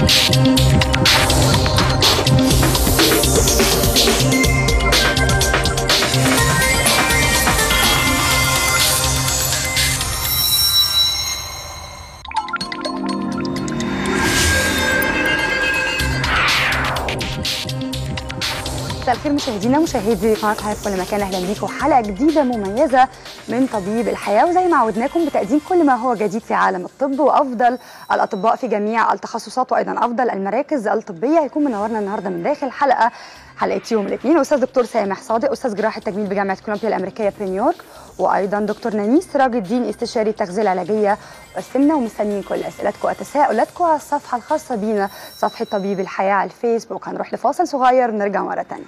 مساء الخير مشاهدينا مشاهدي قناه حياه في كل مكان اهلا بيكم حلقه جديده مميزه من طبيب الحياه وزي ما عودناكم بتقديم كل ما هو جديد في عالم الطب وافضل الاطباء في جميع التخصصات وايضا افضل المراكز الطبيه هيكون منورنا النهارده من داخل حلقه حلقه يوم الاثنين استاذ دكتور سامح صادق استاذ جراحه تجميل بجامعه كولومبيا الامريكيه في نيويورك وايضا دكتور نانيس سراج الدين استشاري التغذيه العلاجيه والسمنه ومستنيين كل اسئلتكم وتساؤلاتكم على الصفحه الخاصه بينا صفحه طبيب الحياه على الفيسبوك هنروح لفاصل صغير ونرجع مره ثانيه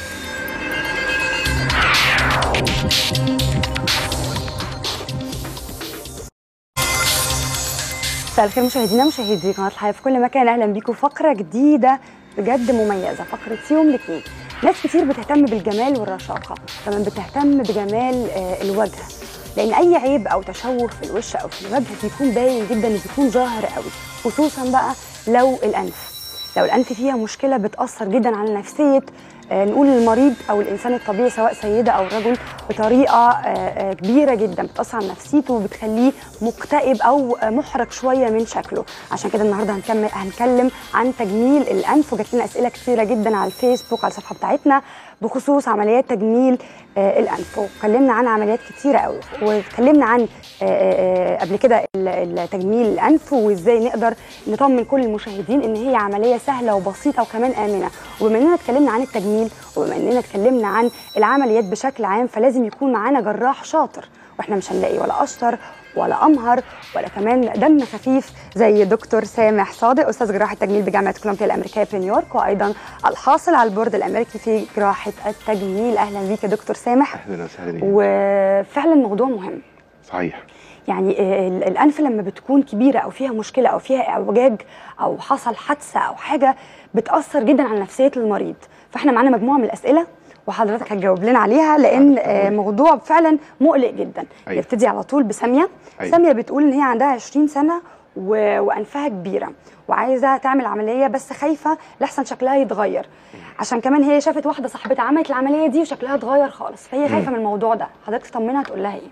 مساء الخير مشاهدينا مشاهدي قناه الحياه في كل مكان اهلا بيكم فقره جديده بجد مميزه فقره يوم الاثنين ناس كتير بتهتم بالجمال والرشاقه كمان بتهتم بجمال آه، الوجه لان اي عيب او تشوه في الوش او في الوجه بيكون باين جدا وبيكون ظاهر قوي خصوصا بقى لو الانف لو الانف فيها مشكله بتاثر جدا على نفسيه آه، نقول المريض او الانسان الطبيعي سواء سيده او رجل بطريقه آه، آه، كبيره جدا بتاثر على نفسيته وبتخليه مكتئب او آه، محرج شويه من شكله عشان كده النهارده هنكمل هنتكلم عن تجميل الانف وجات لنا اسئله كثيره جدا على الفيسبوك على الصفحه بتاعتنا بخصوص عمليات تجميل آه، الانف واتكلمنا عن عمليات كتيره قوي واتكلمنا عن آه، آه، قبل كده ال- ال- تجميل الانف وازاي نقدر نطمن كل المشاهدين ان هي عمليه سهله وبسيطه وكمان امنه وبما اننا اتكلمنا عن التجميل وبما اننا اتكلمنا عن العمليات بشكل عام فلازم يكون معانا جراح شاطر واحنا مش هنلاقي ولا اشطر ولا امهر ولا كمان دم خفيف زي دكتور سامح صادق استاذ جراحه تجميل بجامعه كولومبيا الامريكيه في نيويورك وايضا الحاصل على البورد الامريكي في جراحه التجميل اهلا بيك يا دكتور سامح اهلا وسهلا بيك. وفعلا الموضوع مهم صحيح يعني ال- الانف لما بتكون كبيره او فيها مشكله او فيها اعوجاج او حصل حادثه او حاجه بتاثر جدا على نفسيه المريض فاحنا معانا مجموعه من الاسئله وحضرتك هتجاوب لنا عليها لان آه، موضوع فعلا مقلق جدا أيوة. نبتدي على طول بساميه أيوة. ساميه بتقول ان هي عندها 20 سنه و... وانفها كبيره وعايزه تعمل عمليه بس خايفه لحسن شكلها يتغير عشان كمان هي شافت واحده صاحبتها عملت العمليه دي وشكلها اتغير خالص فهي خايفه من الموضوع ده حضرتك تطمنها تقول لها ايه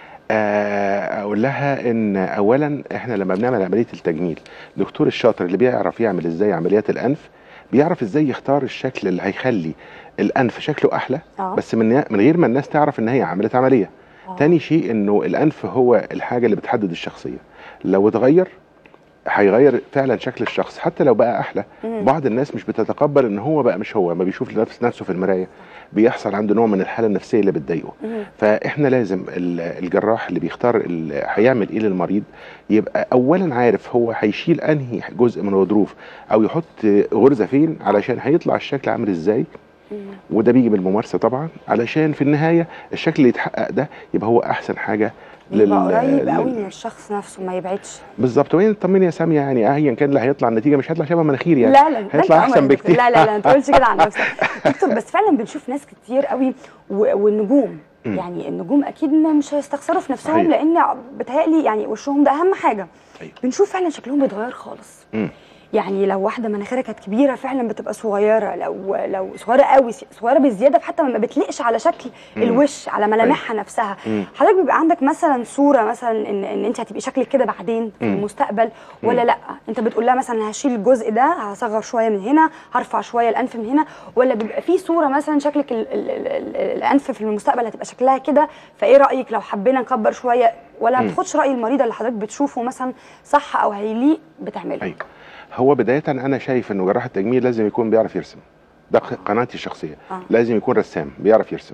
آه، اقول لها ان اولا احنا لما بنعمل عمليه التجميل الدكتور الشاطر اللي بيعرف يعمل ازاي عمليات الانف بيعرف ازاي يختار الشكل اللي هيخلي الانف شكله احلى آه. بس من من غير ما الناس تعرف ان هي عملت عمليه آه. تاني شيء انه الانف هو الحاجه اللي بتحدد الشخصيه لو اتغير هيغير فعلا شكل الشخص حتى لو بقى احلى مم. بعض الناس مش بتتقبل ان هو بقى مش هو ما بيشوف نفس نفسه في المرايه بيحصل عنده نوع من الحاله النفسيه اللي بتضايقه مم. فاحنا لازم ال- الجراح اللي بيختار ال- هيعمل ايه للمريض يبقى اولا عارف هو هيشيل انهي جزء من الغضروف او يحط غرزه فين علشان هيطلع الشكل عامل ازاي مم. وده بيجي بالممارسه طبعا علشان في النهايه الشكل اللي يتحقق ده يبقى هو احسن حاجه يبقى قريب لل- قوي من الشخص نفسه ما يبعدش بالظبط وين طمني يا ساميه يعني ايا كان اللي هيطلع النتيجه مش هيطلع شبه مناخير يعني لا لا ده هيطلع أنت عمرك احسن دكتور. بكتير لا لا لا ما تقولش كده عن نفسك دكتور بس فعلا بنشوف ناس كتير قوي و- والنجوم مم. يعني النجوم اكيد ما- مش هيستخسروا في نفسهم صحيح. لان بتهيألي يعني وشهم ده اهم حاجه أيوة. بنشوف فعلا شكلهم بيتغير خالص مم. يعني لو واحده مناخيرها كانت كبيره فعلا بتبقى صغيره لو لو صغيره قوي صغيره بزياده حتى ما بتليقش على شكل مم. الوش على ملامحها نفسها مم. حضرتك بيبقى عندك مثلا صوره مثلا ان ان انت هتبقي شكلك كده بعدين في مم. المستقبل ولا لا انت بتقول لها مثلا هشيل الجزء ده هصغر شويه من هنا هرفع شويه الانف من هنا ولا بيبقى في صوره مثلا شكلك ال ال ال ال الانف في المستقبل هتبقى شكلها كده فايه رايك لو حبينا نكبر شويه ولا ما مم. بتاخدش راي المريضه اللي حضرتك بتشوفه مثلا صح او هيليق بتعمله ايوه هو بدايه انا شايف انه جراح التجميل لازم يكون بيعرف يرسم ده قناتي الشخصيه آه. لازم يكون رسام بيعرف يرسم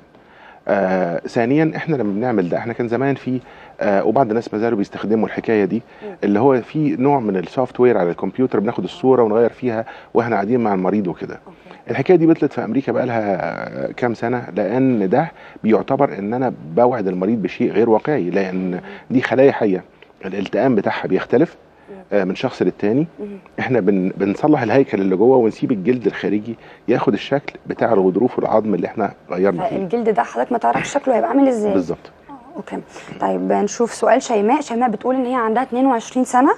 آه ثانيا احنا لما بنعمل ده احنا كان زمان في آه وبعض الناس ما زالوا بيستخدموا الحكايه دي مم. اللي هو في نوع من السوفت وير على الكمبيوتر بناخد الصوره ونغير فيها واحنا قاعدين مع المريض وكده أوكي. الحكايه دي بطلت في امريكا بقى لها كام سنه لان ده بيعتبر ان انا بوعد المريض بشيء غير واقعي لان دي خلايا حيه الالتئام بتاعها بيختلف آه، من شخص للتاني مم. احنا بن بنصلح الهيكل اللي جوه ونسيب الجلد الخارجي ياخد الشكل بتاع الغضروف والعظم اللي احنا غيرنا فيه الجلد ده حضرتك ما تعرفش شكله هيبقى عامل ازاي بالظبط اوكي طيب نشوف سؤال شيماء شيماء بتقول ان هي عندها 22 سنه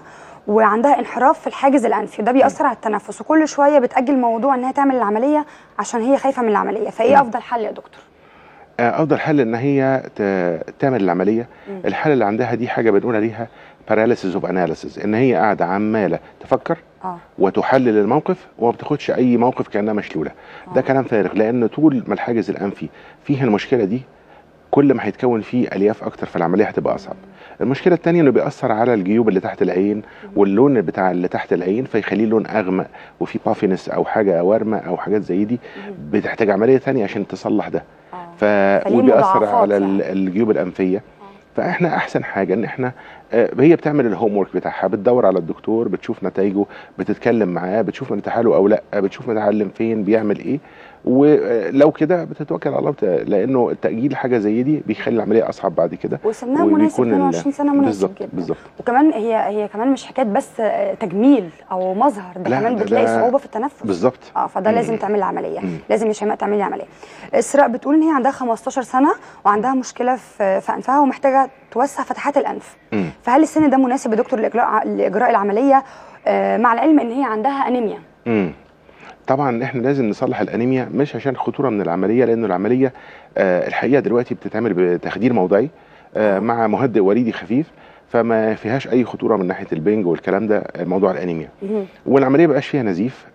وعندها انحراف في الحاجز الانفي وده بيأثر على التنفس وكل شويه بتأجل موضوع انها تعمل العمليه عشان هي خايفه من العمليه فايه مم. افضل حل يا دكتور آه، افضل حل ان هي ت- تعمل العمليه مم. الحاله اللي عندها دي حاجه بنقول عليها paralysis of analysis ان هي قاعده عماله تفكر اه وتحلل الموقف وما بتاخدش اي موقف كانها مشلوله ده آه. كلام فارغ لان طول ما الحاجز الانفي فيه المشكله دي كل ما هيتكون فيه الياف اكتر في العمليه هتبقى اصعب المشكله الثانيه انه بيأثر على الجيوب اللي تحت العين واللون بتاع اللي تحت العين فيخليه لون اغمق وفي بافينس او حاجه ورمه او حاجات زي دي بتحتاج عمليه ثانيه عشان تصلح ده اه ف فليه وبيأثر مضاعفات على ال- يعني. الجيوب الانفيه فاحنا احسن حاجه ان احنا آه، هي بتعمل الهوم ورك بتاعها بتدور على الدكتور بتشوف نتائجه بتتكلم معاه بتشوف امتحانه او لا بتشوف متعلم فين بيعمل ايه ولو كده بتتوكل على الله بت... لانه التاجيل حاجه زي دي بيخلي العمليه اصعب بعد كده وسنها مناسب وبيكون ال- 22 سنه مناسب بالظبط جدا بالظبط وكمان هي هي كمان مش حكايه بس آه، تجميل او مظهر ده لا، كمان ده- بتلاقي ده- صعوبه في التنفس بالظبط اه فده مم. لازم تعمل عمليه مم. لازم يا شيماء تعملي عمليه اسراء بتقول ان هي عندها 15 سنه وعندها مشكله في في انفها ومحتاجه توسع فتحات الانف مم. فهل السن ده مناسب يا دكتور لاجراء لاجراء العمليه آه، مع العلم ان هي عندها انيميا امم طبعا احنا لازم نصلح الانيميا مش عشان خطوره من العمليه لانه العمليه آه الحقيقه دلوقتي بتتعمل بتخدير موضعي آه مع مهدئ وريدي خفيف فما فيهاش اي خطوره من ناحيه البنج والكلام ده موضوع الانيميا مهم. والعمليه مبقاش فيها نزيف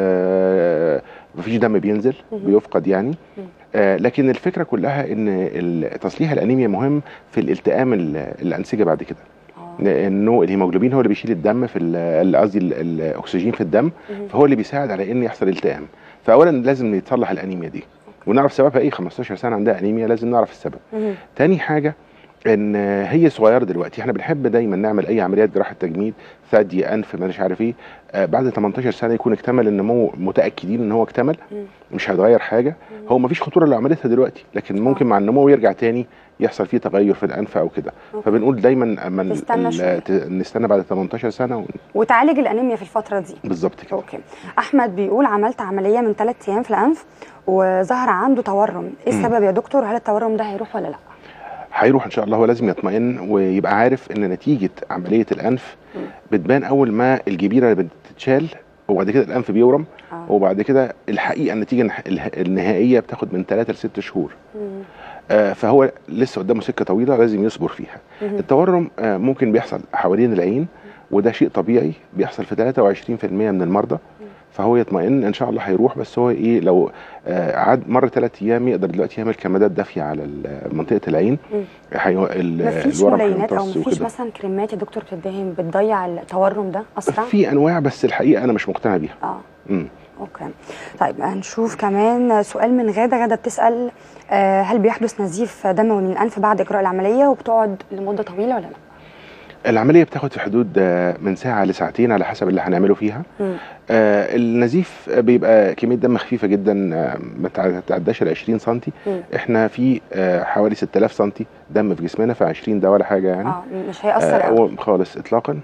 آه مفيش دم بينزل مهم. بيفقد يعني مم. آه لكن الفكره كلها ان ال- تصليح الانيميا مهم في الالتئام ال- الانسجه بعد كده آه. لانه الهيموجلوبين هو اللي بيشيل الدم في ال- قصدي ال- الاكسجين في الدم مهم. فهو اللي بيساعد على ان يحصل التئام فاولا لازم يتصلح الانيميا دي ونعرف سببها ايه 15 سنه عندها انيميا لازم نعرف السبب مهم. تاني حاجه ان هي صغيره دلوقتي احنا بنحب دايما نعمل اي عمليات جراحه تجميل ثدي انف مش عارف ايه آه، بعد 18 سنه يكون اكتمل النمو متاكدين ان هو اكتمل مم. مش هيتغير حاجه هو ما فيش خطوره لو عملتها دلوقتي لكن ممكن مع النمو يرجع تاني يحصل فيه تغير في الانف او كده أوكي. فبنقول دايما اما ال- تستنى ال- شوية. ت- نستنى بعد 18 سنه ون- وتعالج الانيميا في الفتره دي بالظبط كده اوكي احمد بيقول عملت عمليه من ثلاث ايام في الانف وظهر عنده تورم ايه مم. السبب يا دكتور هل التورم ده هيروح ولا لا هيروح ان شاء الله هو لازم يطمئن ويبقى عارف ان نتيجه عمليه الانف مم. بتبان اول ما الجبيره بتتشال وبعد كده الانف بيورم اه وبعد كده الحقيقه النتيجه النح- اله- النهائيه بتاخد من 3 ل 6 شهور مم. آه، فهو لسه قدامه سكه طويله لازم يصبر فيها مهم. التورم آه، ممكن بيحصل حوالين العين وده شيء طبيعي بيحصل في 23% من المرضى فهو يطمئن ان شاء الله هيروح بس هو ايه لو آه، عاد مر ثلاث ايام يقدر دلوقتي يعمل كمادات دافيه على ال- منطقه العين مم. هيو- ال- مفيش الورم ملينات او هيمتص مفيش وكده. مثلا كريمات يا دكتور بتدهن بتضيع التورم ده اسرع في انواع بس الحقيقه انا مش مقتنع بيها اه مم. اوكي طيب هنشوف كمان سؤال من غاده غاده بتسال آه، هل بيحدث نزيف دموي من الانف بعد اجراء العمليه وبتقعد لمده طويله ولا لا العمليه بتاخد في حدود آه، من ساعه لساعتين على حسب اللي هنعمله فيها مم. آه، النزيف بيبقى كميه دم خفيفه جدا آه، ما تع- تتعداش ال 20 سم مم. احنا في آه، حوالي 6000 سم دم في جسمنا ف 20 ده ولا حاجه يعني اه مش هيأثر آه قوي هو خالص اطلاقا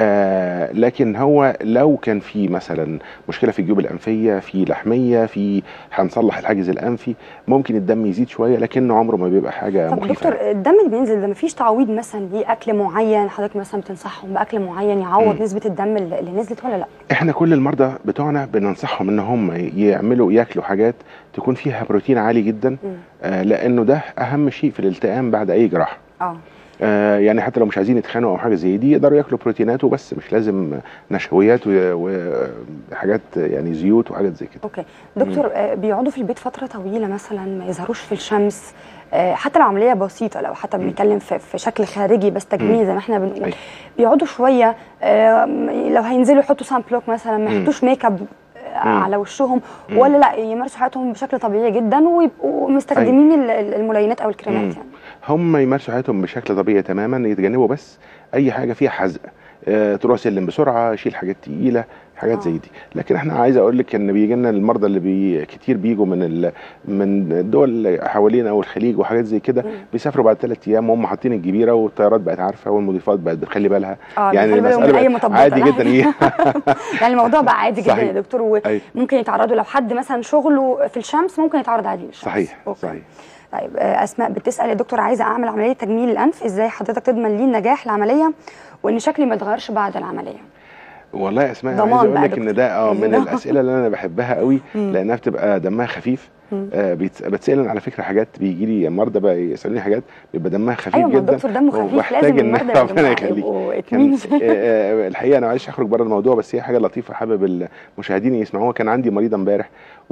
آه لكن هو لو كان في مثلا مشكله في الجيوب الانفيه في لحميه في هنصلح الحاجز الانفي ممكن الدم يزيد شويه لكنه عمره ما بيبقى حاجه طب مخيفه دكتور الدم اللي بينزل ده مفيش تعويض مثلا ليه اكل معين حضرتك مثلا بتنصحهم باكل معين يعوض مم. نسبه الدم اللي اللي نزلت ولا لا احنا كل المرضى بتوعنا بننصحهم ان هم يعملوا ياكلوا حاجات تكون فيها بروتين عالي جدا مم. آه لانه ده اهم شيء في الالتئام بعد اي جراحه اه آه يعني حتى لو مش عايزين يتخانقوا او حاجه زي دي يقدروا ياكلوا بروتينات وبس مش لازم نشويات و- وحاجات يعني زيوت وحاجات زي كده اوكي دكتور آه، بيقعدوا في البيت فتره طويله مثلا ما يظهروش في الشمس آه، حتى لو عمليه بسيطه لو حتى بنتكلم في, في شكل خارجي بس تجميل زي ما احنا بنقول أيوة. بيقعدوا شويه آه، لو هينزلوا يحطوا سان بلوك مثلا ما مم. يحطوش ميك اب آه، مم. على وشهم مم. ولا لا يمارسوا حياتهم بشكل طبيعي جدا ويبقوا مستخدمين ال- ال- الملينات او الكريمات مم. يعني هم يمارسوا حياتهم بشكل طبيعي تماما يتجنبوا بس اي حاجه فيها حزق آه، تروح سلم بسرعه شيل حاجات تقيله حاجات آه. زي دي لكن احنا عايز اقول لك ان بيجي لنا المرضى اللي بي كتير بيجوا من ال... من الدول اللي حوالينا او الخليج وحاجات زي كده مم. بيسافروا بعد ثلاث ايام وهم حاطين الجبيره والطيارات بقت عارفه والمضيفات بقت بتخلي بالها اه يعني بيخلي بالهم من المسألة اي بقت مطبات عادي أنا جدا ايه يعني الموضوع بقى عادي جدا صحيح. يا دكتور أيوة. وممكن يتعرضوا لو حد مثلا شغله في الشمس ممكن يتعرض عادي للشمس صحيح أوكي. صحيح طيب آه، اسماء بتسال يا دكتور عايزه اعمل عمليه تجميل الانف ازاي حضرتك تضمن لي النجاح العمليه وان شكلي ما يتغيرش بعد العمليه والله يا اسماء ضمان عايز اقول بقى لك ان دكتور. ده اه من أيوة. الاسئله اللي انا بحبها قوي مم. لانها بتبقى دمها خفيف مم. آه بيتس- بتسال على فكره حاجات بيجي لي مرضى بقى يسالوني حاجات بيبقى دمها خفيف ايوه ما جدا الدكتور دمه خفيف وبحتاج لازم ان المرضى يبقوا ربنا معاه يخليك يبقوا كان اتنين آه، آه، الحقيقه انا معلش اخرج بره الموضوع بس هي حاجه لطيفه حابب المشاهدين يسمعوها كان عندي مريضه امبارح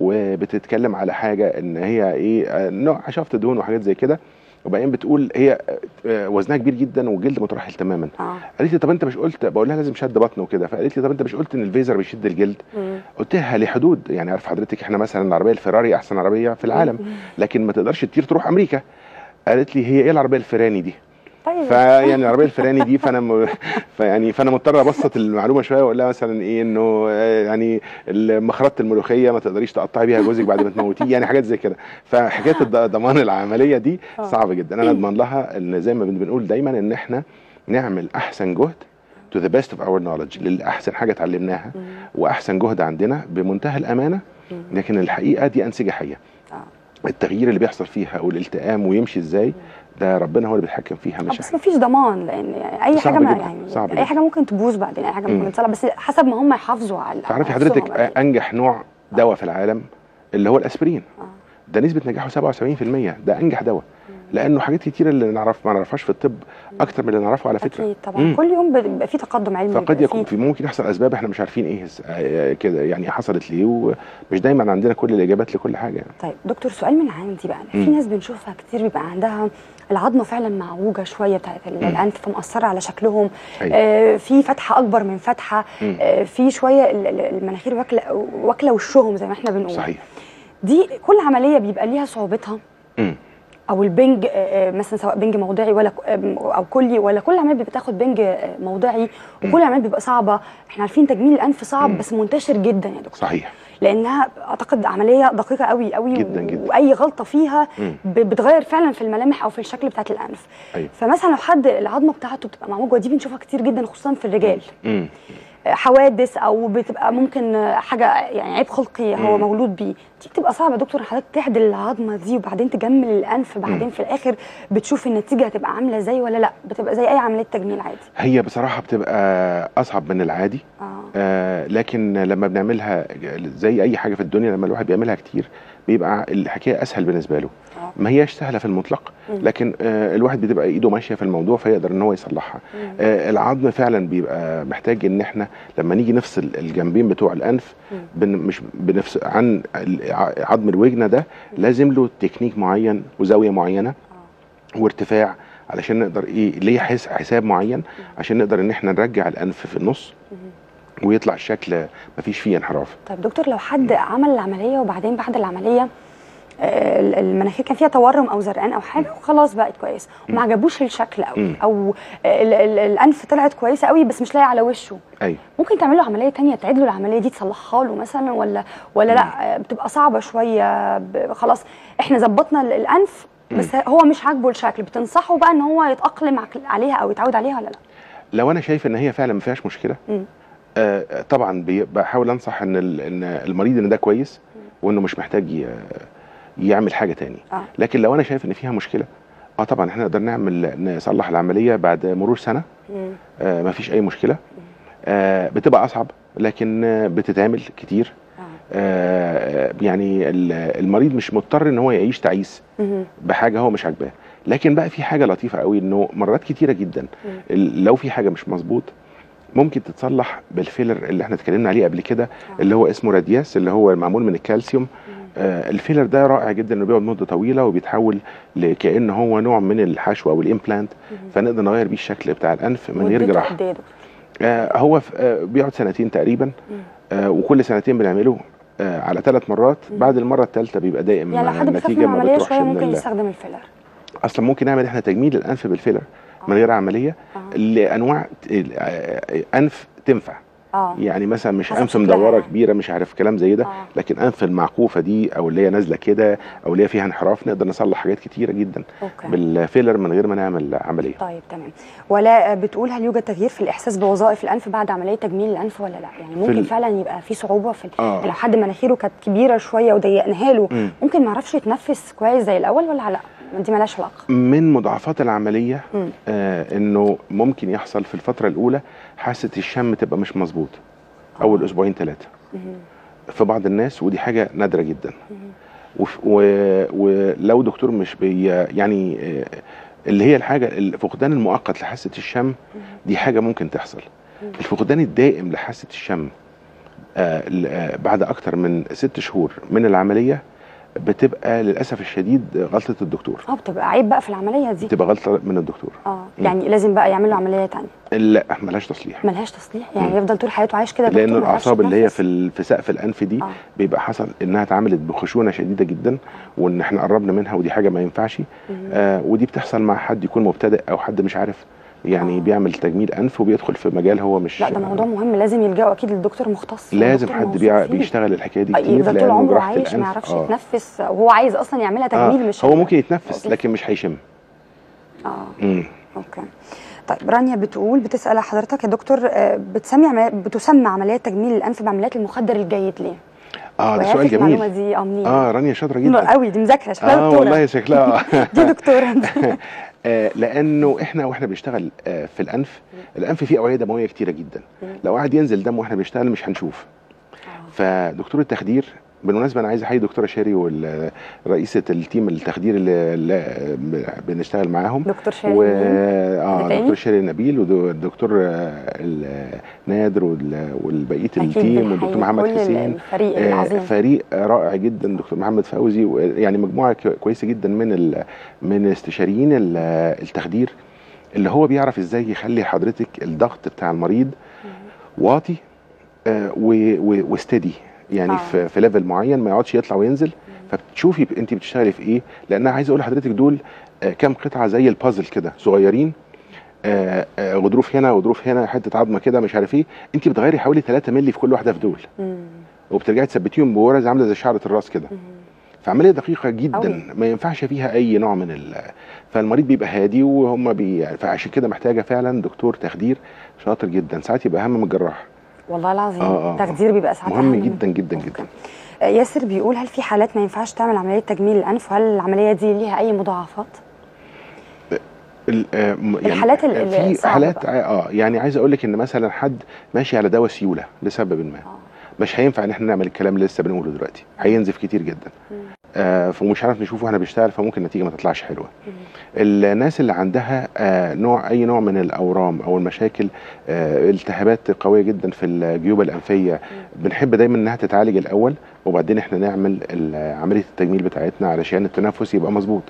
وبتتكلم على حاجه ان هي ايه آه، نوع شفط دهون وحاجات زي كده وبعدين بتقول هي آه، وزنها كبير جدا والجلد مترهل تماما اه قالت لي طب انت مش قلت بقول لها لازم شد بطن وكده فقالت لي طب انت مش قلت ان الفيزر بيشد الجلد مم. قلت لها لحدود يعني عارف حضرتك احنا مثلا العربيه الفيراري احسن عربيه في العالم لكن ما تقدرش تطير تروح امريكا قالت لي هي ايه العربيه الفيراني دي طيب فيعني العربيه الفيراني دي فانا م... فيعني فانا مضطر ابسط المعلومه شويه واقول لها مثلا ايه انه آه، يعني مخرطه الملوخيه ما تقدريش تقطعي بيها جوزك بعد ما تموتيه يعني حاجات زي كده فحكايه الض- ضمان العمليه دي آه. صعبه جدا انا اضمن لها ان زي ما بن- بنقول دايما ان احنا نعمل احسن جهد to the best of our knowledge للاحسن حاجه اتعلمناها مم. واحسن جهد عندنا بمنتهى الامانه مم. لكن الحقيقه دي انسجه حيه آه. التغيير اللي بيحصل فيها والالتئام ويمشي ازاي ده ربنا هو اللي بيتحكم فيها آه، مش بس احنا مفيش ضمان لان يعني اي صعب حاجه ما جداً، يعني صعب اي جداً. حاجه ممكن تبوظ بعدين اي حاجه مم. ممكن تصلح بس حسب ما هم يحافظوا على تعرفي على حضرتك نفسهم بعدين. انجح نوع دواء في العالم اللي هو الاسبرين آه. ده نسبه نجاحه 77% ده انجح دواء لانه حاجات كتير اللي نعرف ما نعرفهاش في الطب اكتر من اللي نعرفه على فكره اكيد طبعا مم. كل يوم بيبقى في تقدم علمي فقد بيبقى يكون في ممكن يحصل اسباب احنا مش عارفين ايه س- آه، كده يعني حصلت ليه ومش دايما عندنا كل الاجابات لكل حاجه يعني. طيب دكتور سؤال من عندي بقى في مم. ناس بنشوفها كتير بيبقى عندها العظمه فعلا معوجه شويه بتاعت ال- الانف فمأثره على شكلهم أيوة. آه في فتحه اكبر من فتحه مم. آه في شويه ال- ال- المناخير واكله واكله وشهم زي ما احنا بنقول صحيح دي كل عمليه بيبقى ليها صعوبتها مم. او البنج آه، آه، مثلا سواء بنج موضعي ولا ك- آم، او كلي ولا كل عمليه بتاخد بنج آه، موضعي وكل عمليه بيبقى صعبه احنا عارفين تجميل الانف صعب مم. بس منتشر جدا يا دكتور صحيح لانها اعتقد عمليه دقيقه قوي قوي جداً جداً. واي غلطه فيها مم. ب- بتغير فعلا في الملامح او في الشكل بتاعت الانف أيوة. فمثلا لو حد العظمه بتاعته بتبقى معوجه ودي بنشوفها كتير جدا خصوصا في الرجال مم. آه، حوادث او بتبقى ممكن آه، حاجه يعني عيب خلقي هو مم. مولود بيه دي بتبقى صعبه يا دكتور حضرتك تعدل العظمه دي وبعدين تجمل الانف بعدين في الاخر بتشوف النتيجه هتبقى عامله ازاي ولا لا بتبقى زي اي عمليه تجميل عادي هي بصراحه بتبقى اصعب من العادي اه آه لكن لما بنعملها زي اي حاجه في الدنيا لما الواحد بيعملها كتير بيبقى الحكايه اسهل بالنسبه له آه. ما هياش سهله في المطلق مم. لكن آه الواحد بتبقى ايده ماشيه في الموضوع فيقدر ان هو يصلحها مم. آه العظم فعلا بيبقى محتاج ان احنا لما نيجي نفصل الجنبين بتوع الانف مم. بن مش بنفصل عن ال- ع- عظم الوجنه ده لازم له تكنيك معين وزاويه معينه آه. وارتفاع علشان نقدر ايه ليه حس حساب معين عشان نقدر ان احنا نرجع الانف في النص مم. ويطلع الشكل مفيش فيه انحراف طيب دكتور لو حد عمل العمليه وبعدين بعد العمليه آه، ال- المناخير كان فيها تورم او زرقان او حاجه وخلاص بقت كويس وما عجبوش الشكل قوي مم. او آه، ال- ال- الانف طلعت كويسه قوي بس مش لاقي على وشه ايوه ممكن تعمل له عمليه تانية تعيد له العمليه دي تصلحها له مثلا ولا ولا لا آه، بتبقى صعبه شويه ب- خلاص احنا ظبطنا ال- الانف بس هو مش عاجبه الشكل بتنصحه بقى ان هو يتاقلم عك- عليها او يتعود عليها ولا لا لو انا شايف ان هي فعلا ما فيهاش مشكله مم. آه طبعا بي- بحاول انصح ان ال- ان المريض ان ده كويس وانه مش محتاج ي- يعمل حاجه تاني اه لكن لو انا شايف ان فيها مشكله اه طبعا احنا نقدر نعمل نصلح العمليه بعد مرور سنه مم. آه ما فيش اي مشكله آه بتبقى اصعب لكن آه بتتعمل كتير اه آه يعني ال- المريض مش مضطر ان هو يعيش تعيس مم. بحاجه هو مش عاجباه لكن بقى في حاجه لطيفه قوي انه مرات كتيره جدا مم. ال- لو في حاجه مش مظبوط ممكن تتصلح بالفيلر اللي احنا اتكلمنا عليه قبل كده آه. اللي هو اسمه رادياس اللي هو معمول من الكالسيوم آه الفيلر ده رائع جدا انه بيقعد مده طويله وبيتحول لكأن هو نوع من الحشو او الامبلانت فنقدر نغير بيه الشكل بتاع الانف من غير مدته جراحه قد ايه يا دكتور؟ آه هو ف- آه بيقعد سنتين تقريبا مم. آه وكل سنتين بنعمله آه على ثلاث مرات بعد المره الثالثه بيبقى دائم يعني لو حد بيخاف من النتيجه ما العمليه بتروحش شويه من ممكن ال- يستخدم الفيلر اصلا ممكن نعمل احنا تجميل الانف بالفيلر من غير عمليه اه لانواع ت- آه، انف تنفع اه يعني مثلا مش حسب انف شكلها مدوره يعني. كبيره مش عارف كلام زي ده آه. لكن انف المعكوفه دي او اللي هي نازله كده او اللي هي فيها انحراف نقدر نصلح حاجات كتيره جدا اوكي بالفيلر من غير ما نعمل عمليه طيب تمام ولا بتقول هل يوجد تغيير في الاحساس بوظائف الانف بعد عمليه تجميل الانف ولا لا يعني ممكن ال- فعلا يبقى في صعوبه في ال- آه. يعني لو حد مناخيره كانت كبيره شويه وضيقناها له مم. ممكن ما يعرفش يتنفس كويس زي الاول ولا لا دي مالهاش علاقه من مضاعفات العمليه مم. آه انه ممكن يحصل في الفتره الاولى حاسه الشم تبقى مش مظبوط اول اسبوعين ثلاثه في بعض الناس ودي حاجه نادره جدا وف- و- ولو دكتور مش بي يعني آه، اللي هي الحاجه الفقدان المؤقت لحاسه الشم دي حاجه ممكن تحصل الفقدان الدائم لحاسه الشم آه، ل- آه، بعد اكتر من ست شهور من العمليه بتبقى للاسف الشديد غلطه الدكتور اه بتبقى عيب بقى في العمليه دي بتبقى غلطه من الدكتور اه يعني لازم بقى يعمل له عمليه تانية لا ملهاش تصليح ملهاش تصليح يعني يفضل طول حياته عايش كده لان دكتور ما يعرفش الاعصاب اللي هي يتنفس؟ في ال- في سقف الانف دي آه. بيبقى حصل انها اتعملت بخشونه شديده جدا وان احنا قربنا منها ودي حاجه ما ينفعش آه ودي بتحصل مع حد يكون مبتدئ او حد مش عارف يعني آه. بيعمل تجميل انف وبيدخل في مجال هو مش لا ده موضوع مهم لازم يلجأوا اكيد للدكتور مختص لازم دكتور حد بيع موثوق فيه. بيشتغل الحكايه دي آه، كتير يفضل طول لأنه عمره جراحة عايش ما الأنف- يعرفش آه. يتنفس وهو عايز اصلا يعملها تجميل مش هو ممكن يتنفس أوكي. لكن مش هيشم اه مم. اوكي طيب رانيا بتقول بتسال حضرتك يا دكتور آه، بتسمي عمليات بتسمى عمليات تجميل الانف بعمليات المخدر الجيد ليه؟ اه ده وعرفت سؤال المعلومه جميل دي اه منين؟ اه رانيا شاطره حلوة جدا قوي دي مذاكره شكلها اه دكتوره والله شكلها دي دكتوره آه، لانه احنا واحنا بنشتغل آه، في الانف الانف فيه اوعيه دمويه كتيره جدا لو قعد ينزل دم واحنا بنشتغل مش هنشوف فدكتور التخدير بالمناسبه انا عايز احيي دكتوره شيري ورئيسه التيم التخدير اللي, اللي بنشتغل معاهم دكتور شيرين و مين؟ اه حد تاني؟ دكتور شيري نبيل والدكتور آه، ال- نادر وال- والبقيه أكيد التيم بنحيي والدكتور محمد كل حسين الفريق آه، العظيم فريق رائع جدا دكتور محمد فوزي و- يعني مجموعه ك- كويسه جدا من ال... من استشاريين ال- التخدير اللي هو بيعرف ازاي يخلي حضرتك الضغط بتاع المريض واطي آه، و- و- وستدي يعني آه. في, في ليفل معين ما يقعدش يطلع وينزل فبتشوفي ب- انت بتشتغلي في ايه لان انا عايز اقول لحضرتك دول آه، كام قطعه زي البازل كده صغيرين آه، آه، غضروف هنا غضروف هنا حته عظمه كده مش عارف ايه انت بتغيري حوالي 3 مللي في كل واحده في دول مم. وبترجعي تثبتيهم بورز عامله زي شعره الراس كده فعمليه دقيقه جدا أوي. ما ينفعش فيها اي نوع من ال فالمريض بيبقى هادي وهم بي فعشان كده محتاجه فعلا دكتور تخدير شاطر جدا ساعات يبقى اهم من الجراح والله العظيم آه، آه. تخدير بيبقى ساعات مهم أهم. جدا جدا أوكي. جدا آه، ياسر بيقول هل في حالات ما ينفعش تعمل عمليه تجميل الانف وهل العمليه دي ليها اي مضاعفات؟ ال- آه، م- يعني الحالات ال- ال- في الصعبة حالات بقى. اه يعني عايز اقول لك ان مثلا حد ماشي على دواء سيوله لسبب ما مش هينفع ان احنا نعمل الكلام اللي لسه بنقوله دلوقتي هينزف كتير جدا آه فمش عارف نشوفه واحنا بنشتغل فممكن النتيجه ما تطلعش حلوه الناس اللي عندها آه نوع اي نوع من الاورام او المشاكل آه التهابات قويه جدا في الجيوب الانفيه بنحب دايما انها تتعالج الاول وبعدين احنا نعمل ال- عمليه التجميل بتاعتنا علشان التنفس يبقى مظبوط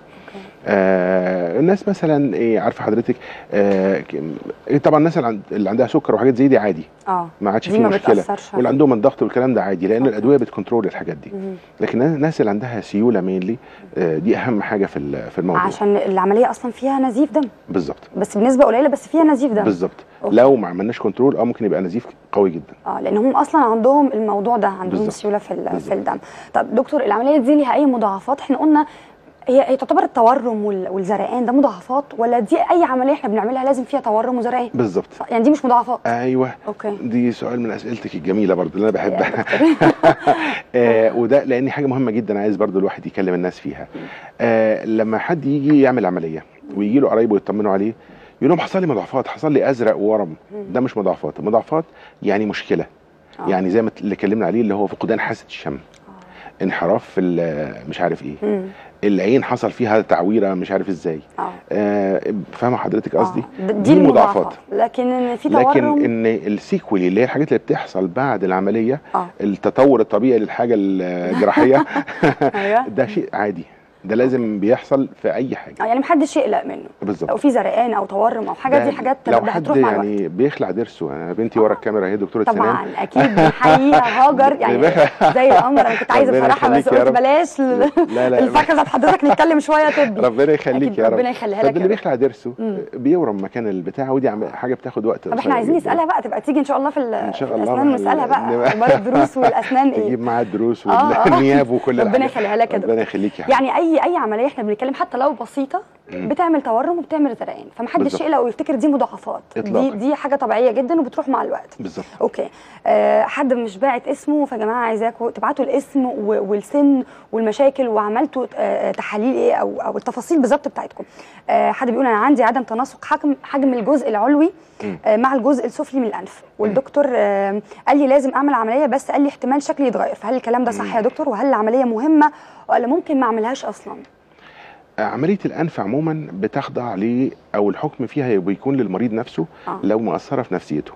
آه الناس مثلا ايه عارفه حضرتك آه ك- طبعا الناس اللي عند- اللي عندها سكر وحاجات زي دي عادي اه ما عادش دي فيه ما مشكله بتأثرش واللي عندهم الضغط والكلام ده عادي لان أوكي. الادويه بتكنترول الحاجات دي مم. لكن الناس اللي عندها سيوله مينلي دي اهم حاجه في ال- في الموضوع عشان العمليه اصلا فيها نزيف دم بالظبط بس بنسبه قليله بس فيها نزيف دم بالظبط أوكي. لو ما عملناش كنترول اه ممكن يبقى نزيف قوي جدا اه لان هم اصلا عندهم الموضوع ده عندهم بالظبط. سيوله في ال- في بالظبط. الدم طب دكتور العمليه دي ليها اي مضاعفات احنا قلنا هي هي تعتبر التورم وال- والزرقان ده مضاعفات ولا دي اي عمليه احنا بنعملها لازم فيها تورم وزرقان بالظبط يعني دي مش مضاعفات ايوه اوكي دي سؤال من اسئلتك الجميله برضو اللي انا يا بحبها دكتور. آه وده لان حاجه مهمه جدا عايز برضو الواحد يكلم الناس فيها آه لما حد يجي يعمل عمليه ويجي له قرايبه يطمنوا عليه يقول لهم حصل لي مضاعفات حصل لي ازرق وورم ده مش مضاعفات المضاعفات يعني مشكله آه. يعني زي ما اللي اتكلمنا عليه اللي هو فقدان حاسه الشم انحراف في ال- مش عارف ايه مم. العين حصل فيها تعويره مش عارف ازاي اه آه فاهمه حضرتك قصدي آه. د- دي المضاعفات لكن إن في تورم لكن ان السيكولي اللي هي الحاجات اللي بتحصل بعد العمليه اه التطور الطبيعي للحاجه الجراحيه ايوه ده شيء عادي ده لازم بيحصل في اي حاجه آه، يعني محدش يقلق منه لو بالظبط في زرقان او تورم او حاجه ده دي حاجات لو ده حد هتروح مع الوقت يعني بيخلع ضرسه انا بنتي ورا الكاميرا هي دكتوره طبعا سنان اكيد بنحييها هاجر يعني زي القمر انا كنت عايزه ربنا بصراحه بس يخليك يا قلت رب. بلاش ال- لا لا الفقره بتاعت حضرتك نتكلم شويه طبي ربنا يخليك أكيد يا رب ربنا يخليها لك فده اللي يا رب. بيخلع ضرسه مم. بيورم مكان البتاع ودي عم- حاجه بتاخد وقت طب قصير احنا عايزين جداً. نسالها بقى تبقى تيجي ان شاء الله في, ال- ان شاء في الله الاسنان نسالها بقى نبقى- اخبار الدروس والاسنان ايه تجيب معاها الدروس آه، آه. والنياب وكل ربنا الحاجات. يخليها لك يا دكتور. ربنا يخليك يا حبيبي. يعني اي اي عمليه احنا بنتكلم حتى لو بسيطه مم. بتعمل تورم وبتعمل زرقان فمحدش بالظبط. يقلق ويفتكر دي مضاعفات دي إطلاقاً. دي حاجه طبيعيه جدا وبتروح مع الوقت بالظبط اوكي أه حد مش باعت اسمه فيا جماعه عايزاكم تبعتوا الاسم و- والسن والمشاكل وعملتوا أه تحاليل ايه او او التفاصيل بالظبط بتاعتكم أه حد بيقول انا عندي عدم تناسق حجم حجم الجزء العلوي مم. أه مع الجزء السفلي من الانف والدكتور أه قال لي لازم اعمل عمليه بس قال لي احتمال شكلي يتغير فهل الكلام ده صح يا دكتور وهل العمليه مهمه ولا ممكن ما اعملهاش اصلا عمليه الانف عموما بتخضع ل او الحكم فيها بيكون للمريض نفسه آه. لو مأثره في نفسيته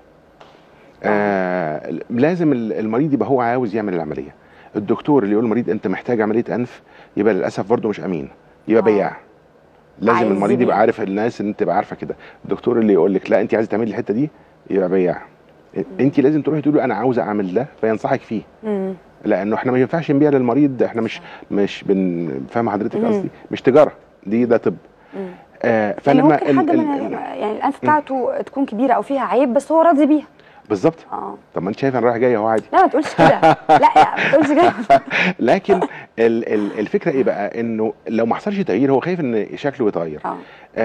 آه لازم ال- المريض يبقى هو عاوز يعمل العمليه الدكتور اللي يقول للمريض انت محتاج عمليه انف يبقى للاسف برضه مش امين يبقى آه. بياع لازم عايز المريض يبقى يبيع. عارف الناس ان تبقى عارفه كده الدكتور اللي يقول لك لا انت عايزه تعملي الحته دي يبقى بياع انت لازم تروحي تقولي له انا عاوز اعمل ده فينصحك فيه مم. لانه احنا ما ينفعش نبيع للمريض احنا مش مش بن فاهم حضرتك مم. قصدي مش تجاره دي ده طب مم. آه يعني فلما ممكن ال- حد ال- من ال- يعني الانف بتاعته تكون كبيره او فيها عيب بس هو راضي بيها بالظبط اه طب ما انت شايف انا رايح جاي اهو عادي لا ما تقولش كده لا يعني ما تقولش كده لكن ال ال الفكره ايه بقى انه لو ما حصلش تغيير هو خايف ان شكله يتغير اه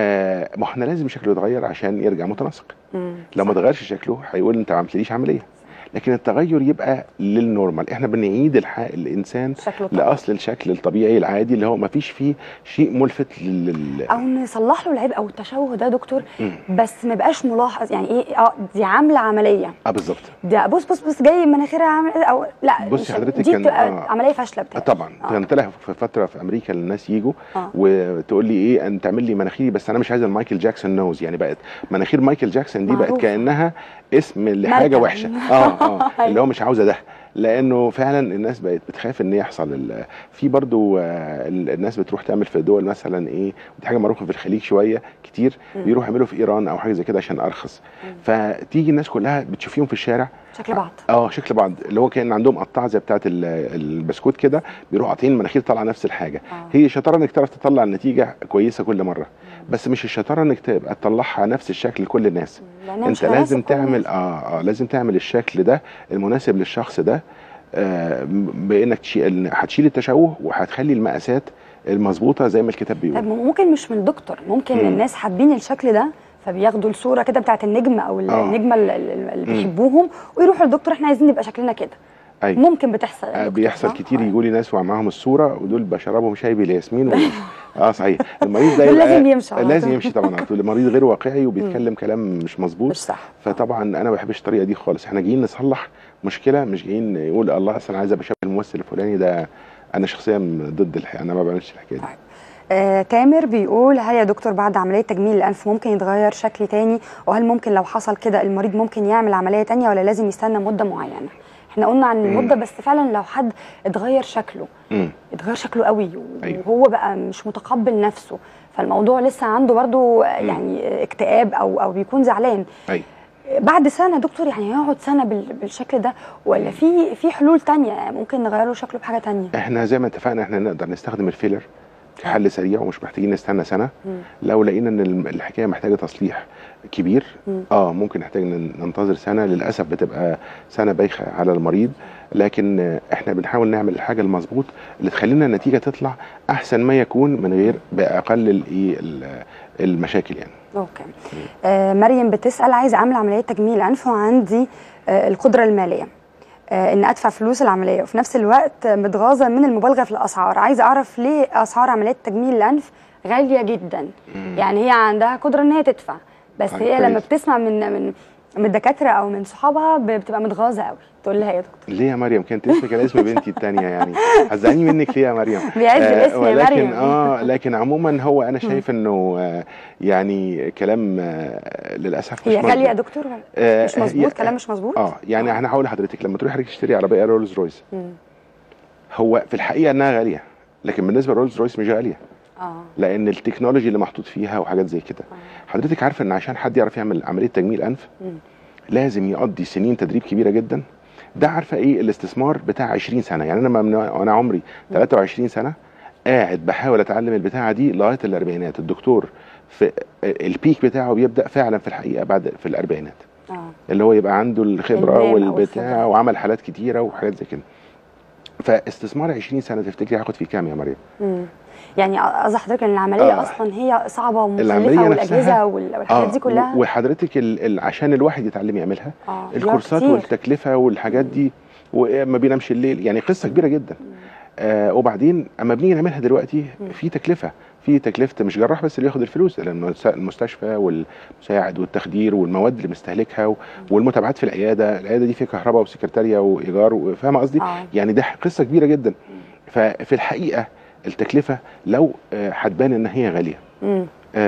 آه ما احنا لازم شكله يتغير عشان يرجع متناسق مم. لو ما اتغيرش شكله هيقول انت ما عملتليش عمليه لكن التغير يبقى للنورمال احنا بنعيد الح... الانسان شكله طبيعي. لاصل الشكل الطبيعي العادي اللي هو ما فيش فيه شيء ملفت لل او نصلح له العيب او التشوه ده دكتور مم. بس ما يبقاش ملاحظ يعني ايه اه دي عامله عمليه اه بالظبط ده بص بص بص جاي مناخيرها عامل او لا بصي مش- حضرتك دي كان- بتبقى آه. عمليه فاشله آه بتاعتها طبعا آه. كانت لها في فتره في امريكا الناس يجوا آه. وتقول لي ايه ان تعمل لي مناخيري بس انا مش عايزه المايكل جاكسون نوز يعني بقت مناخير مايكل جاكسون دي بقت معروفة. كانها اسم لحاجه مركب. وحشه اه اه اللي هو مش عاوزه ده لانه فعلا الناس بقت بتخاف ان يحصل ال- في برضو آه، ال- الناس بتروح تعمل في دول مثلا ايه ودي حاجه معروفه في الخليج شويه كتير مم. بيروحوا يعملوا في ايران او حاجه زي كده عشان ارخص فتيجي الناس كلها بتشوفيهم في الشارع شكل بعض اه شكل بعض اللي هو كان عندهم قطعه زي بتاعه ال- البسكوت كده بيروحوا قاطعين المناخير طالعه نفس الحاجه آه. هي شطاره انك تعرف تطلع النتيجه كويسه كل مره بس مش الشطاره انك تبقى تطلعها نفس الشكل لكل الناس لأنها انت مش هناسب لازم كل تعمل الناس. اه اه لازم تعمل الشكل ده المناسب للشخص ده آه بانك تشيل هتشيل التشوه وهتخلي المقاسات المظبوطه زي ما الكتاب طب بيقول ممكن مش من دكتور ممكن مم. الناس حابين الشكل ده فبياخدوا الصوره كده بتاعت النجم او آه. النجمه اللي- اللي مم. بيحبوهم ويروحوا للدكتور احنا عايزين نبقى شكلنا كده ايوه ممكن بتحصل يا آه دكتور، بيحصل صح؟ كتير آه. يجوا لي ناس ومعاهم الصوره ودول بشربهم شاي بالياسمين و... اه صحيح المريض ده دول يبقى- لازم يمشي على لازم طول. يمشي طبعا على طول المريض غير واقعي وبيتكلم كلام مش مظبوط مش صح فطبعا انا ما بحبش الطريقه دي خالص احنا جايين نصلح مشكله مش جايين نقول الله اصل انا عايز ابقى شبه الممثل الفلاني ده انا شخصيا ضد الحقيقه انا ما بعملش الحكايه دي طيب. آه، تامر بيقول هل يا دكتور بعد عملية تجميل الأنف ممكن يتغير شكل تاني وهل ممكن لو حصل كده المريض ممكن يعمل عملية تانية ولا لازم يستنى مدة معينة احنا قلنا عن المدة بس فعلا لو حد اتغير شكله مم. اتغير شكله قوي أيوه. وهو بقى مش متقبل نفسه فالموضوع لسه عنده برضو يعني اكتئاب او او بيكون زعلان ايوه بعد سنه يا دكتور يعني يقعد سنه بال- بالشكل ده ولا في في حلول تانية يعني ممكن نغير له شكله بحاجه تانية احنا زي ما اتفقنا احنا نقدر نستخدم الفيلر كحل سريع ومش محتاجين نستنى سنه مم. لو لقينا ان الم- الحكايه محتاجه تصليح كبير مم. اه ممكن نحتاج نن- ننتظر سنه للاسف بتبقى سنه بايخه على المريض لكن آه، احنا بنحاول نعمل الحاجه المظبوط اللي تخلينا النتيجه تطلع احسن ما يكون من غير باقل الايه ال- المشاكل يعني اوكي آه مريم بتسال عايزه اعمل عمليه تجميل انف وعندي آه القدره الماليه آه ان ادفع فلوس العمليه وفي نفس الوقت آه، متغاظه من المبالغه في الاسعار عايزه اعرف ليه اسعار عمليات تجميل الانف غاليه جدا يعني هي عندها قدره ان هي تدفع بس طيب هي لما كويس. بتسمع من من من الدكاتره او من صحابها ب- بتبقى متغاظه قوي تقول لها يا دكتور ليه يا مريم كانت اسمك على اسم بنتي الثانيه يعني هتزعلي منك ليه يا مريم بيعز الاسم يا ولكن مريم. اه لكن عموما هو انا شايف انه آه يعني كلام آه للاسف هي مش غاليه يا مظبوط. دكتور ولا آه، مش هي- مظبوط كلام مش مظبوط اه يعني انا هقول لحضرتك لما تروحي حضرتك تشتري عربيه رولز رويس مم. هو في الحقيقه انها غاليه لكن بالنسبه لرولز رويس مش غاليه اه لان التكنولوجي اللي محطوط فيها وحاجات زي كده حضرتك عارفه ان عشان حد يعرف يعمل عمليه تجميل انف مم. لازم يقضي سنين تدريب كبيره جدا ده عارفه ايه الاستثمار بتاع 20 سنه يعني انا من وانا عمري 23 سنه قاعد بحاول اتعلم البتاعه دي لغايه الاربعينات الدكتور في البيك بتاعه بيبدا فعلا في الحقيقه بعد في الاربعينات اه اللي هو يبقى عنده الخبره النام أو والبتاع الخبرة. وعمل حالات كتيره وحاجات زي كده فاستثمار 20 سنه تفتكري هاخد فيه كام يا مريم مم. يعني قصدي حضرتك ان العمليه آه. اصلا هي صعبه العملية ومكلفه نفسها- والاجهزه وال- والحاجات دي كلها و- وحضرتك ال... ال... عشان الواحد يتعلم يعملها اه الكورسات كتير. والتكلفه والحاجات دي وما بينامش الليل يعني قصه كبيره جدا آه وبعدين اما بنيجي نعملها دلوقتي مم. في تكلفه في تكلفه مش جراح بس اللي ياخد الفلوس لان المس- المستشفى والمساعد والتخدير والمواد اللي مستهلكها و- والمتابعات في العياده العياده دي فيها كهرباء وسكرتاريه وايجار فاهمه قصدي اه يعني ده قصه كبيره جدا ففي الحقيقه التكلفه لو آه، هتبان ان هي غاليه مم.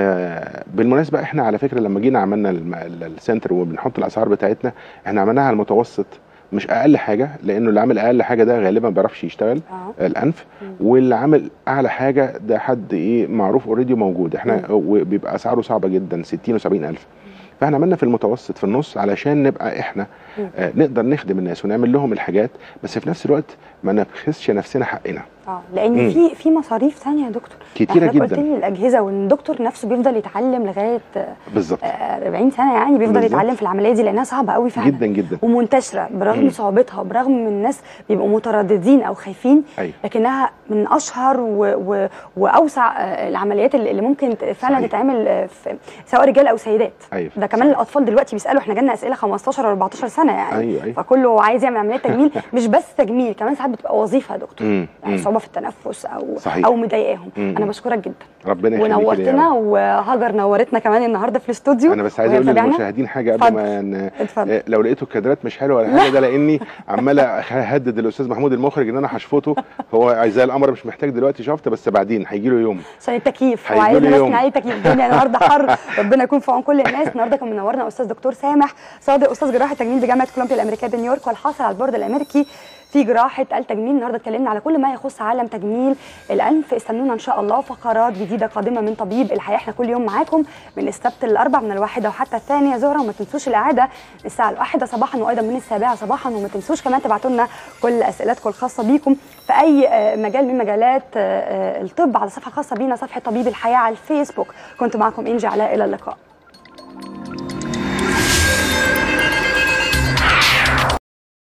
آه، بالمناسبه احنا على فكره لما جينا عملنا الم- ال- السنتر وبنحط الاسعار بتاعتنا احنا عملناها على المتوسط مش اقل حاجه لانه اللي عامل اقل حاجه ده غالبا ما بيعرفش يشتغل اه الانف مم. واللي عامل اعلى حاجه ده حد ايه معروف اوريدي موجود احنا وبيبقى اسعاره صعبه جدا 60 و70 الف فاحنا عملنا في المتوسط في النص علشان نبقى احنا مم. آه نقدر نخدم الناس ونعمل لهم الحاجات بس في نفس الوقت ما نبخسش نفسنا حقنا اه لان مم. في في مصاريف ثانيه يا دكتور كتيره حضرتك قلت جدا لي الاجهزه وان الدكتور نفسه بيفضل يتعلم لغايه بالظبط آه، 40 سنه يعني بيفضل بالظبط. يتعلم في العمليه دي لانها صعبه قوي فعلا جدا جدا ومنتشره برغم مم. صعوبتها برغم ان الناس بيبقوا مترددين او خايفين ايوه لكنها من اشهر و... و... واوسع آه، العمليات اللي اللي ممكن ت- فعلا صحيح. تتعمل آه، في سواء رجال او سيدات ايوه ده كمان الاطفال دلوقتي بيسالوا احنا جالنا اسئله 15 و 14 سنه يعني ايوه ايوه فكله عايز يعمل عمليات تجميل مش بس تجميل كمان ساعات بتبقى وظيفه يا دكتور مم. يعني مم. صعوبه في التنفس او صحيح. او مضايقاهم مم. انا بشكرك جدا ربنا يخليك ونورتنا وهاجر نورتنا كمان النهارده في الاستوديو انا بس عايز وهي اقول متابعنا. للمشاهدين حاجه قبل اتفضل. ما ن... اتفضل آه، لو لقيتوا الكادرات مش حلوه ولا حاجه ده لاني عمال اهدد الاستاذ محمود المخرج ان انا هشفطه هو زي القمر مش محتاج دلوقتي شفط بس بعدين هيجي له يوم عشان التكييف هو هيجوا عايزنا لي نسكن يوم. عليه تكييف الدنيا النهارده حر ربنا يكون في عون كل الناس النهارده كان منورنا استاذ دكتور سامح صادق استاذ جراحه تجميل بجامعه كولومبيا الامريكيه بنيويورك والحاصل على البورد الامريكي في جراحه التجميل النهارده اتكلمنا على كل ما يخص عالم تجميل الانف استنونا ان شاء الله فقرات جديده قادمه من طبيب الحياه احنا كل يوم معاكم من السبت للاربع من الواحده وحتى الثانيه ظهرا وما تنسوش الاعاده الساعه الواحده صباحا وايضا من السابعه صباحا وما تنسوش كمان تبعتوا لنا كل اسئلتكم الخاصه بيكم في اي آه، مجال من مجالات آه، آه، الطب على صفحه خاصه بينا صفحه طبيب الحياه على الفيسبوك كنت معكم انجي علاء الى اللقاء